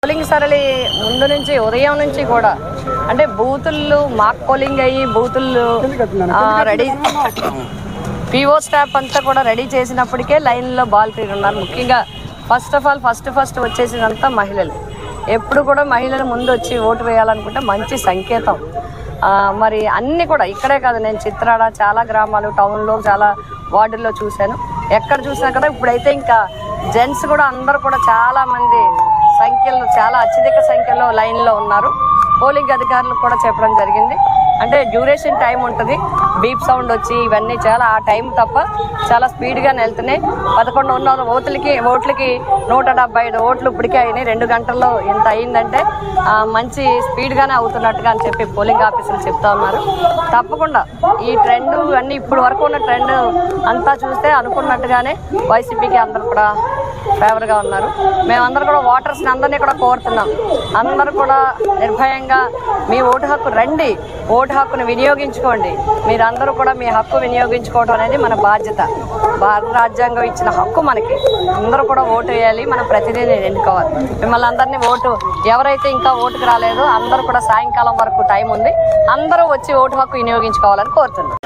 Polling సరళి ముందు నుంచి ఉదయం నుంచి కూడా అంటే బూతులు మాక్ పోలింగ్ అయ్యి బూతులు రెడీ పిఓ స్టాఫ్ అంతా కూడా రెడీ చేసినప్పటికే లైన్లో బాల్టీలు ఉన్నారు ముఖ్యంగా first of all first first వచ్చేసినంతా మహిళలు ఎప్పుడు కూడా మహిళలు ముందు వచ్చి ఓటు వేయాలనుకుంటే మంచి సంకేతం ఆ, మరి అన్ని కూడా ఇక్కడే కాదు నేను చిత్రాడ చాలా గ్రామాలు టౌన్లో చాలా వార్డుల్లో చూశాను ఎక్కడ చూసినా కదా ఇప్పుడైతే ఇంకా జెంట్స్ కూడా అందరూ కూడా చాలా మంది సంఖ్యలో చాలా అత్యధిక సంఖ్యలో లైన్లో ఉన్నారు పోలింగ్ అధికారులు కూడా చెప్పడం జరిగింది అంటే డ్యూరేషన్ టైం ఉంటుంది బీప్ సౌండ్ వచ్చి ఇవన్నీ చాలా ఆ టైం తప్ప చాలా స్పీడ్గానే వెళ్తున్నాయి పదకొండు ఉన్న ఓట్లకి ఓట్లకి నూట డెబ్బై ఐదు ఓట్లు ఇప్పటికే అయినాయి రెండు గంటల్లో ఇంత అయిందంటే ఆ, మంచి స్పీడ్గానే అవుతున్నట్టుగా అని చెప్పి పోలింగ్ ఆఫీసర్లు చెప్తా ఉన్నారు తప్పకుండా ఈ ట్రెండ్ అన్ని ఇప్పుడు వరకు ఉన్న ట్రెండ్ అంతా చూస్తే అనుకున్నట్టుగానే వైసీపీకి అందరూ కూడా ఫేవర్గా ఉన్నారు మేమందరూ కూడా ఓటర్స్ని అందరినీ కూడా కోరుతున్నాం అందరూ కూడా నిర్భయంగా మీ ఓటు హక్కు రండి ఓటు హక్కును వినియోగించుకోండి మీరందరూ కూడా మీ హక్కు వినియోగించుకోవడం అనేది మన బాధ్యత భారత రాజ్యాంగం ఇచ్చిన హక్కు మనకి అందరూ కూడా ఓటు వేయాలి మన ప్రతినిధిని ఎన్నుకోవాలి మిమ్మల్ని అందరినీ ఓటు ఎవరైతే ఇంకా ఓటుకు రాలేదో అందరూ కూడా సాయంకాలం వరకు టైం ఉంది అందరూ వచ్చి ఓటు హక్కు వినియోగించుకోవాలని కోరుతున్నాం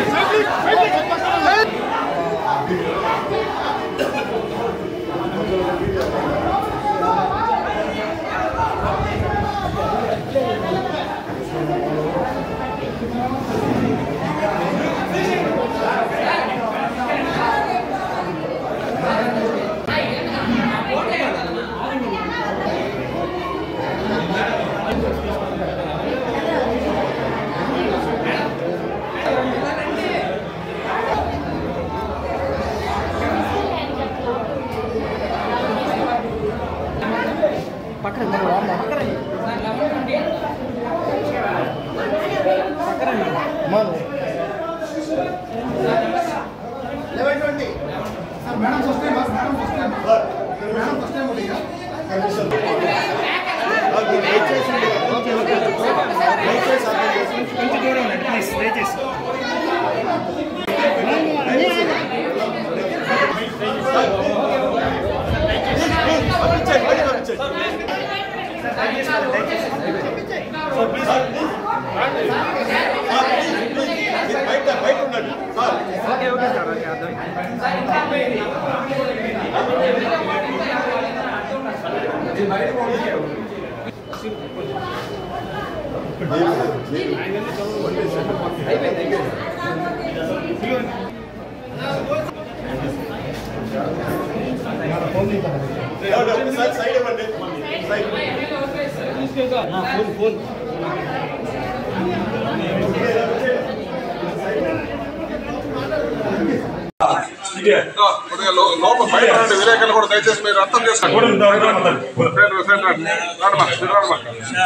కొద్దిగా లో- లోపల బయట ఉండే విలేకరులు కూడా దయచేసి మీరు అర్థం చేసుకోండి రండి, రండి, రండి, రండి. రాడమ్మా, మీరు రాడమ్మా.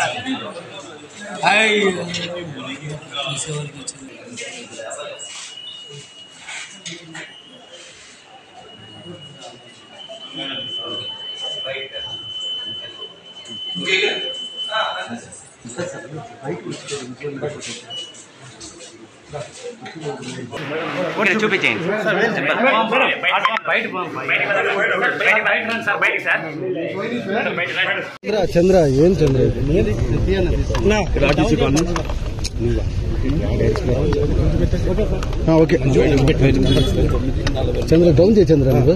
ఓకే చూపించేయండి చంద్ర చంద్ర ఏం చంద్ర ఇది? ఆ, ఓకే చంద్ర డౌన్ చేయి చంద్ర నువ్వు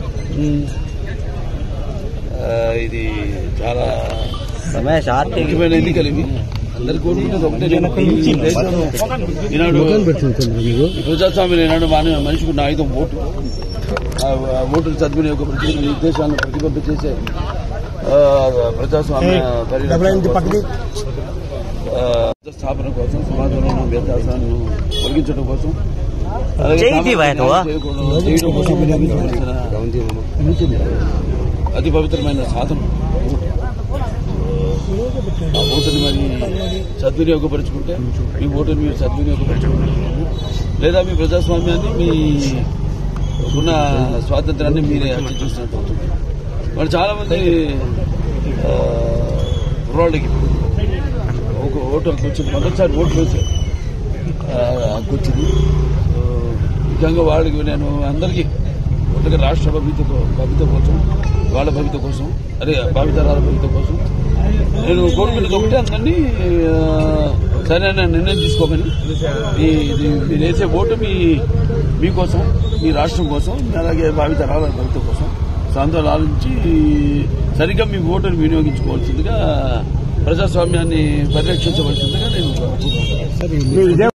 ఇది చాలా ముఖ్యమైన ఎన్నికలు ఇవి అందరు కోరుకునేది ఒకటే ఈ దేశంలో ఈనాడు ముఖం పెడుతుంది చంద్ర నువ్వు ఈ ప్రజాస్వామ్యం ఈనాడు మానవ మనిషికి ఉన్న ఆయుధం ఓటు ఆ ఆ ఓటులు సద్వినియోగపరిచి ఈ దేశాన్ని ప్రతిబద్ధ చేసే ఆ, ప్రజాస్వామ్య పరిరక్షణ కోసం, ఆ, స్థాపన కోసం సమాజంలో వ్యత్యాసాన్ని తొలగించడం కోసం అలాగే చేయి సామాజిక తీవా నువ్వు? న్యాయం చేయకూడదు, చేయడం కోసం నిర్మించిన అతి పవిత్రమైన సాధన ఓటు. ఆ ఓటుని మరి సద్వినియోగపరుచుకుంటే మీ ఓటుని మీరు సద్వినియోగపరుచుకుంటే లేదా మీ ప్రజాస్వామ్యాన్ని మీ ఉన్న స్వాతంత్రాన్ని మీరే హత్య చేసినట్టు అవుతుంది మరి చాలా మంది ఆ, కుర్రాళ్ళకి ఒక ఓటు హక్కు వచ్చింది మొదటిసారి ఓటు వేసారు ఆ, హక్కు వచ్చింది సో, ముఖ్యంగా వాళ్ళకి నేను అందరికీ ముందుగా రాష్ట్ర భవిత భవిత కోసం వాళ్ళ భవిత కోసం అదే భావితరాల భవిత కోసం నేను కోరుకునేది ఒకటే అందరినీ ఆ, సరైన నిర్ణయం తీసుకోమని ఈ ఇది మీరు వేసే ఓటు మీ మీకోసం మీ రాష్ట్రం కోసం అలాగే భావి తరాల భవిత కోసం సో అందువల్ల ఆలోచించి సరిగ్గా మీ ఓటును వినియోగించుకోవాల్సిందిగా ప్రజాస్వామ్యాన్ని పరిరక్షించవలసిందిగా నేను కోరుకుంటున్నాను